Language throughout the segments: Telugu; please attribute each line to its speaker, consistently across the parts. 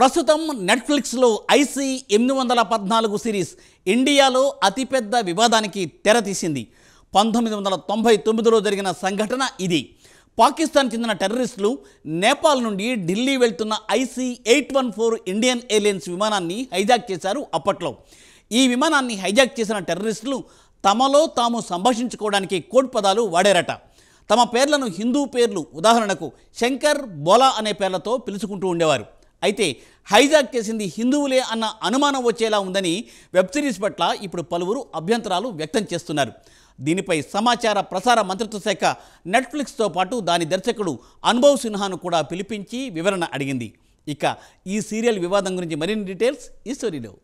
Speaker 1: ప్రస్తుతం నెట్ఫ్లిక్స్లో ఐసీ ఎనిమిది వందల పద్నాలుగు సిరీస్ ఇండియాలో అతిపెద్ద వివాదానికి తెరతీసింది పంతొమ్మిది వందల తొంభై తొమ్మిదిలో జరిగిన సంఘటన ఇది పాకిస్తాన్ చెందిన టెర్రరిస్టులు నేపాల్ నుండి ఢిల్లీ వెళ్తున్న IC eight one four Indian Airlines విమానాన్ని హైజాక్ చేశారు అప్పట్లో ఈ విమానాన్ని హైజాక్ చేసిన టెర్రరిస్టులు తమలో తాము సంభాషించుకోవడానికి కోడ్ పదాలు వాడారట తమ పేర్లను హిందూ పేర్లు ఉదాహరణకు శంకర్ బోలా అనే పేర్లతో పిలుచుకుంటూ ఉండేవారు అయితే హైజాక్ చేసింది హిందువులే అన్న అనుమానం వచ్చేలా ఉందని వెబ్ సిరీస్ పట్ల ఇప్పుడు పలువురు అభ్యంతరాలు వ్యక్తం చేస్తున్నారు దీనిపై సమాచార ప్రసార మంత్రిత్వ శాఖ నెట్ఫ్లిక్స్తో పాటు దాని దర్శకుడు అనుభవ్ సిన్హాను కూడా పిలిపించి వివరణ అడిగింది ఇక ఈ సీరియల్ వివాదం గురించి మరిన్ని డీటెయిల్స్ ఈ స్టోరీలో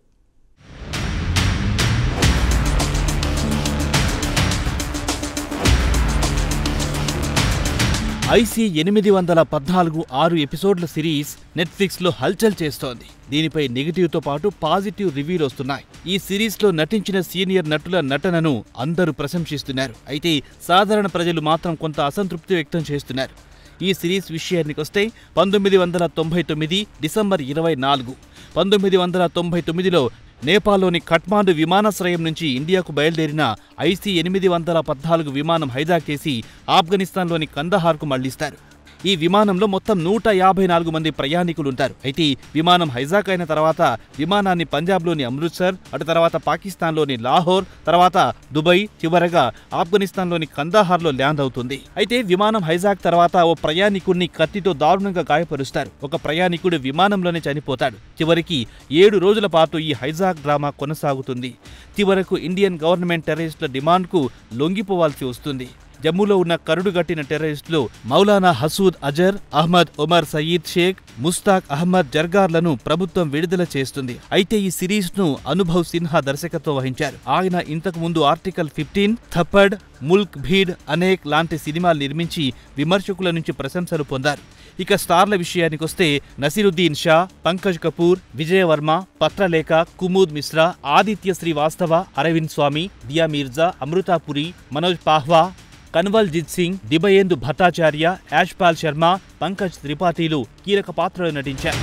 Speaker 2: ఐసీ ఎనిమిది వందల పద్నాలుగు ఆరు ఎపిసోడ్ల సిరీస్ నెట్ఫ్లిక్స్లో హల్చల్ చేస్తోంది దీనిపై నెగిటివ్తో పాటు పాజిటివ్ రివ్యూలు వస్తున్నాయి ఈ సిరీస్లో నటించిన సీనియర్ నటుల నటనను అందరూ ప్రశంసిస్తున్నారు అయితే సాధారణ ప్రజలు మాత్రం కొంత అసంతృప్తి వ్యక్తం చేస్తున్నారు ఈ సిరీస్ విషయానికి వస్తే పంతొమ్మిది వందల తొంభై తొమ్మిది డిసెంబర్ ఇరవై నాలుగు పంతొమ్మిది వందల తొంభై తొమ్మిదిలో నేపాల్లోని ఖట్మాండు విమానాశ్రయం నుంచి ఇండియాకు బయలుదేరిన ఐసీ ఎనిమిది వందల పద్నాలుగు విమానం హైజాక్ చేసి ఆఫ్ఘనిస్తాన్లోని కందహార్కు మళ్లిస్తారు ఈ విమానంలో మొత్తం నూట యాభై నాలుగు మంది ప్రయాణికులుంటారు అయితే ఈ విమానం హైజాక్ అయిన తర్వాత విమానాన్ని పంజాబ్లోని అమృత్సర్ అటు తర్వాత పాకిస్తాన్లోని లాహోర్ తర్వాత దుబాయ్ చివరగా ఆఫ్ఘనిస్తాన్లోని కందహార్లో ల్యాండ్ అవుతుంది అయితే విమానం హైజాక్ తర్వాత ఓ ప్రయాణికుడిని కత్తితో దారుణంగా గాయపరుస్తారు ఒక ప్రయాణికుడు విమానంలోనే చనిపోతాడు చివరికి ఏడు రోజుల పాటు ఈ హైజాక్ డ్రామా కొనసాగుతుంది చివరకు ఇండియన్ గవర్నమెంట్ టెర్రరిస్టుల డిమాండ్కు లొంగిపోవాల్సి వస్తుంది జమ్మూలో ఉన్న కరుడుగట్టిన టెర్రరిస్టులు మౌలానా హసూద్ అజర్ అహ్మద్ ఒమర్ సయీద్ షేక్ ముస్తాక్ అహ్మద్ జర్గార్లను ప్రభుత్వం విడుదల చేస్తుంది అయితే ఈ సిరీస్ ను అనుభవ్ సిన్హా దర్శకత్వం వహించారు ఆయన ఇంతకు ముందు ఆర్టికల్ ఫిఫ్టీన్ థప్పడ్ ముల్క్ భీడ్ అనేక్ లాంటి సినిమాలు నిర్మించి విమర్శకుల నుంచి ప్రశంసలు పొందారు ఇక స్టార్ల విషయానికొస్తే నసీరుద్దీన్ షా పంకజ్ కపూర్ విజయ వర్మ పత్రలేఖ కుమూద్ మిశ్రా ఆదిత్య శ్రీవాస్తవ అరవింద్ స్వామి దియా మీర్జా అమృతాపురి మనోజ్ పాహ్వా కన్వల్ జిత్ సింగ్ దిబయేందు భట్టాచార్య యాష్పాల్ శర్మ పంకజ్ త్రిపాఠీలు కీలక పాత్రలు నటించారు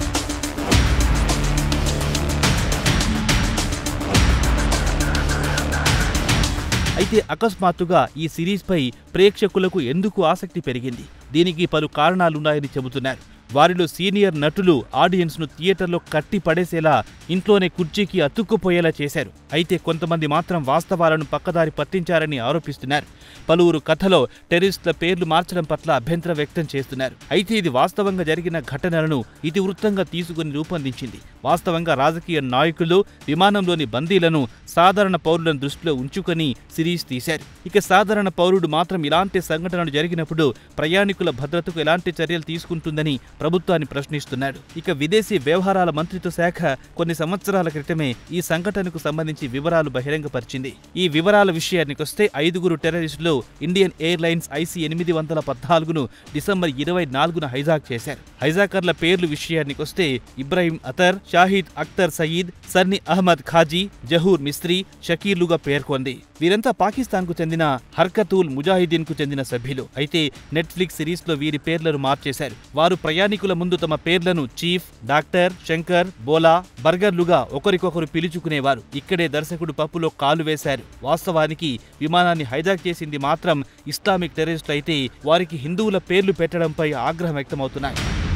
Speaker 2: అయితే అకస్మాత్తుగా ఈ సిరీస్పై ప్రేక్షకులకు ఎందుకు ఆసక్తి పెరిగింది దీనికి పలు కారణాలున్నాయని చెబుతున్నారు వారిలో సీనియర్ నటులు ఆడియన్స్ను థియేటర్లో కట్టి పడేసేలా ఇంట్లోనే కుర్చీకి అతుక్కుపోయేలా చేశారు అయితే కొంతమంది మాత్రం వాస్తవాలను పక్కదారి పట్టించారని ఆరోపిస్తున్నారు పలువురు కథలో టెర్రరిస్టుల పేర్లు మార్చడం పట్ల అభ్యంతరం వ్యక్తం చేస్తున్నారు అయితే ఇది వాస్తవంగా జరిగిన ఘటనలను ఇతివృత్తంగా తీసుకుని రూపొందించింది వాస్తవంగా రాజకీయ నాయకులు విమానంలోని బందీలను సాధారణ పౌరులను దృష్టిలో ఉంచుకొని సిరీస్ తీశారు ఇక సాధారణ పౌరుడు మాత్రం ఇలాంటి సంఘటనలు జరిగినప్పుడు ప్రయాణికుల భద్రతకు ఎలాంటి చర్యలు తీసుకుంటుందని ప్రభుత్వాన్ని ప్రశ్నిస్తున్నాడు ఇక విదేశీ వ్యవహారాల మంత్రిత్వ శాఖ కొన్ని సంవత్సరాల క్రితమే ఈ సంఘటనకు సంబంధించి వివరాలు బహిరంగపరిచింది ఈ వివరాల విషయానికొస్తే ఐదుగురు టెర్రరిస్టులు ఇండియన్ ఎయిర్లైన్స్ ఐసీ ఎనిమిది వందల పద్నాలుగును డిసెంబర్ ఇరవై నాలుగున హైజాక్ చేశారు హైజాకర్ల పేర్లు విషయానికొస్తే ఇబ్రాహిం అతర్ షాహిద్ అఖ్తర్ సయీద్ సర్ని అహ్మద్ ఖాజీ జహూర్ మిస్త్రీ షకీర్లుగా పేర్కొంది వీరంతా పాకిస్తాన్కు చెందిన హర్కతూల్ ముజాహిదీన్ కు చెందిన సభ్యులు అయితే నెట్ఫ్లిక్స్ సిరీస్ లో వీరి పేర్లను మార్చేశారు వారు ప్రయాణికుల ముందు తమ పేర్లను చీఫ్ డాక్టర్ శంకర్ బోలా బర్గర్లుగా ఒకరికొకరు పిలుచుకునేవారు ఇక్కడే దర్శకుడు పప్పులో కాలు వేశారు వాస్తవానికి విమానాన్ని హైజాక్ చేసింది మాత్రం ఇస్లామిక్ టెర్రరిస్టులు అయితే వారికి హిందువుల పేర్లు పెట్టడంపై ఆగ్రహం వ్యక్తమవుతున్నాయి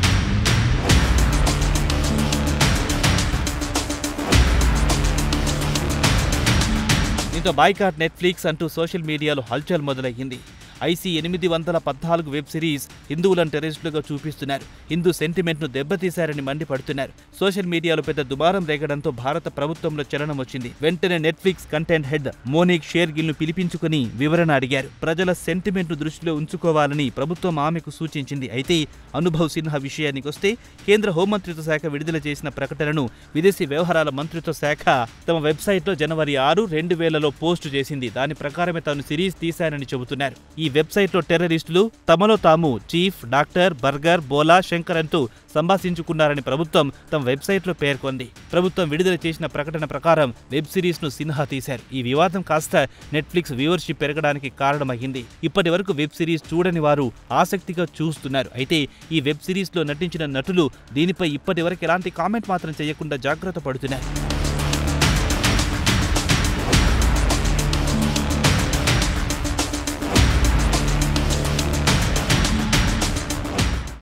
Speaker 2: దీంతో బాయ్కాట్ నెట్ఫ్లిక్స్ అంటూ సోషల్ మీడియాలో హల్చల్ మొదలయ్యింది ఐసీ ఎనిమిది వందల పద్నాలుగు వెబ్ సిరీస్ హిందువులను టెర్రరిస్టులుగా చూపిస్తున్నారు హిందూ సెంటిమెంట్ను దెబ్బతీశారని మండిపడుతున్నారు సోషల్ మీడియాలో పెద్ద దుమారం రేగడంతో భారత ప్రభుత్వంలో చలనం వచ్చింది వెంటనే Netflix content head Monika Shergill ను పిలిపించుకుని వివరణ అడిగారు ప్రజల సెంటిమెంట్ను దృష్టిలో ఉంచుకోవాలని ప్రభుత్వం ఆమెకు సూచించింది అయితే అనుభవ్ సిన్హా విషయానికొస్తే కేంద్ర హోంమంత్రిత్వ శాఖ విడుదల చేసిన ప్రకటనను విదేశీ వ్యవహారాల మంత్రిత్వ శాఖ తమ వెబ్సైట్లో జనవరి ఆరు రెండు వేలలో పోస్టు చేసింది దాని ప్రకారమే తాను సిరీస్ తీశానని చెబుతున్నారు ఈ వెబ్సైట్లో టెర్రరిస్టులు తమలో తాము chief doctor burger Bhola Shankar అంటూ సంభాషించుకున్నారని ప్రభుత్వం తమ వెబ్సైట్లో పేర్కొంది ప్రభుత్వం విడుదల చేసిన ప్రకటన ప్రకారం వెబ్ సిరీస్ ను సిన్హా తీశారు ఈ వివాదం కాస్త నెట్ఫ్లిక్స్ వ్యూవర్షిప్ పెరగడానికి కారణమైంది ఇప్పటి వరకు వెబ్ సిరీస్ చూడని వారు ఆసక్తిగా చూస్తున్నారు అయితే ఈ వెబ్ సిరీస్ లో నటించిన నటులు దీనిపై ఇప్పటి వరకు ఎలాంటి కామెంట్ మాత్రం చేయకుండా జాగ్రత్త పడుతున్నారు